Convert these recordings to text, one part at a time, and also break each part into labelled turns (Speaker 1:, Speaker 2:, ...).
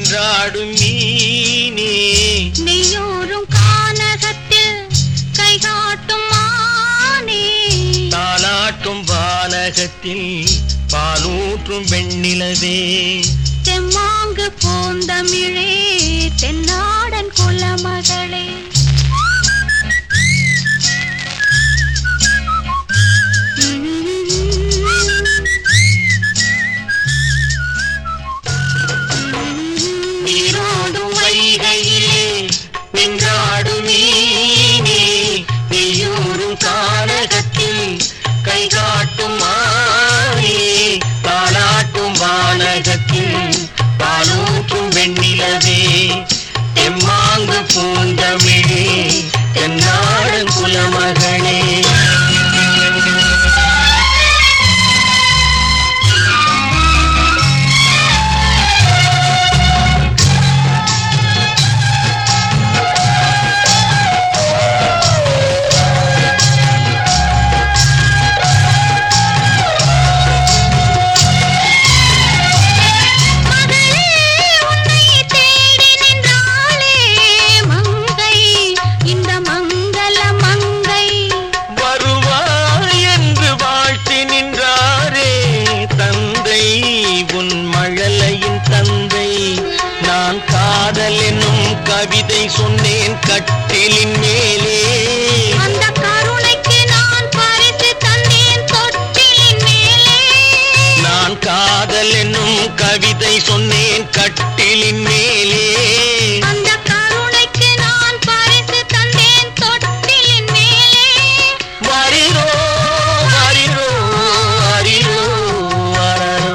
Speaker 1: நின்றாடும் மீனே
Speaker 2: நெய்யோரும் கானகத்தில் கை காட்டும் மானே
Speaker 1: தாலாட்டும் வானகத்தில் பாலூற்றும் வெண்ணிலவே
Speaker 2: தெம்மாங்கு பூந்தமிழே தென்னாடன் குலமகளே
Speaker 1: நீரோடும் வைகையிலே நின்றாடும் மீனே நீயூரும் கானகத்தில் கை காட்டும் மானே தாலாட்டும் வானகத்தில் பாலூற்றும் வெண்ணிலவே எம்மாங்கு பூந்தமிழே தென்னாடன் குலமகளே
Speaker 2: மகளே உன்னை தேடி நின்றாளே மங்கை இந்த மங்கள மங்கை
Speaker 1: வருவாய் என்று வாழ்த்தி நின்றாரே தந்தை உன் மழலையின் தந்தை நான் காதல் என்னும் கவிதை சொன்னேன் கட்டிலின் மேலே
Speaker 2: அந்த கருணைக்கு நான் பரிசு தந்தேன் தொட்டிலின் மேலே
Speaker 1: நான் காதல் என்னும் கவிதை சொன்னேன் கட்டிலின் மேலே
Speaker 2: அந்த கருணைக்கு நான் பரிசு தந்தேன் தொட்டிலின் மேலே
Speaker 1: வரிரோ வரிரோ வரிரோ வரரோ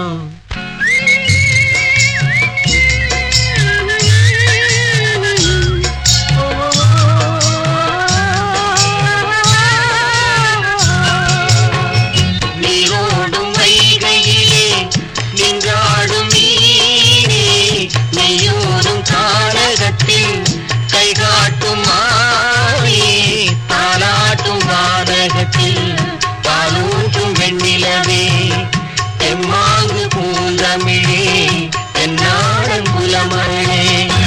Speaker 1: நீரோடும் வைகையிலே நின்றாடும் மீனே நெய்யோடும் கானகத்தில் கை காட்டும் மானே தாலாட்டும் வானகத்தில் பாலூட்டும் வெண்ணிலவே எம்மாங்கு பூந்தமிழே என்னாடன் குலமழே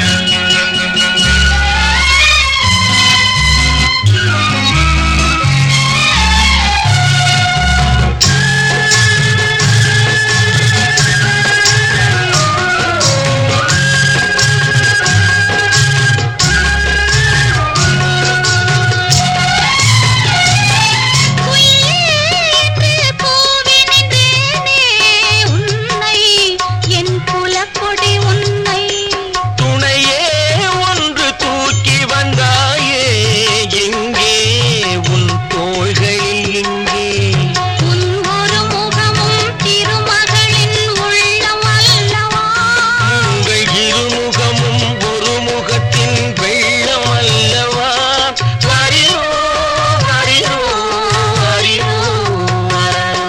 Speaker 2: குயிலே என்று கூவி நின்றேனே உன்னை என் குலக்கொடி உன்னை
Speaker 1: துணையே ஒன்று தூக்கி வந்தாயே எங்கே உன் தோள்களில் எங்கே
Speaker 2: உன் ஒரு முகமும் திருமகளின் உள்ளம் அல்லவா
Speaker 1: உங்கள் இருமுகமும் ஒரு முகத்தின் வெள்ளம் அல்லவா வரிரோ வரிரோ வரிரோ வரரோ.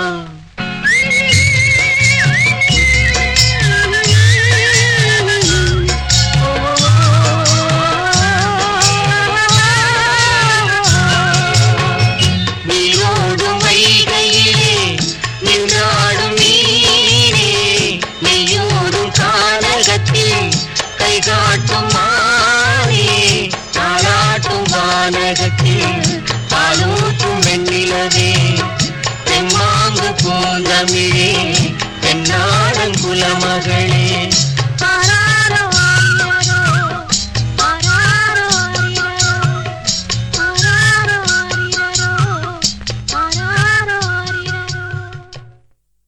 Speaker 1: நீரோடும் வைகையிலே நின்றாடும் மீனே நெய்யோடும் கானகத்தில் கை காட்டும் மானே தாளாட்டும் வானகத்தில் பாலூட்டும் வெண்ணிலவே தெம்மாங்கு பூந்தமிழே தென்னாடன் குலமகளே
Speaker 2: ஆரா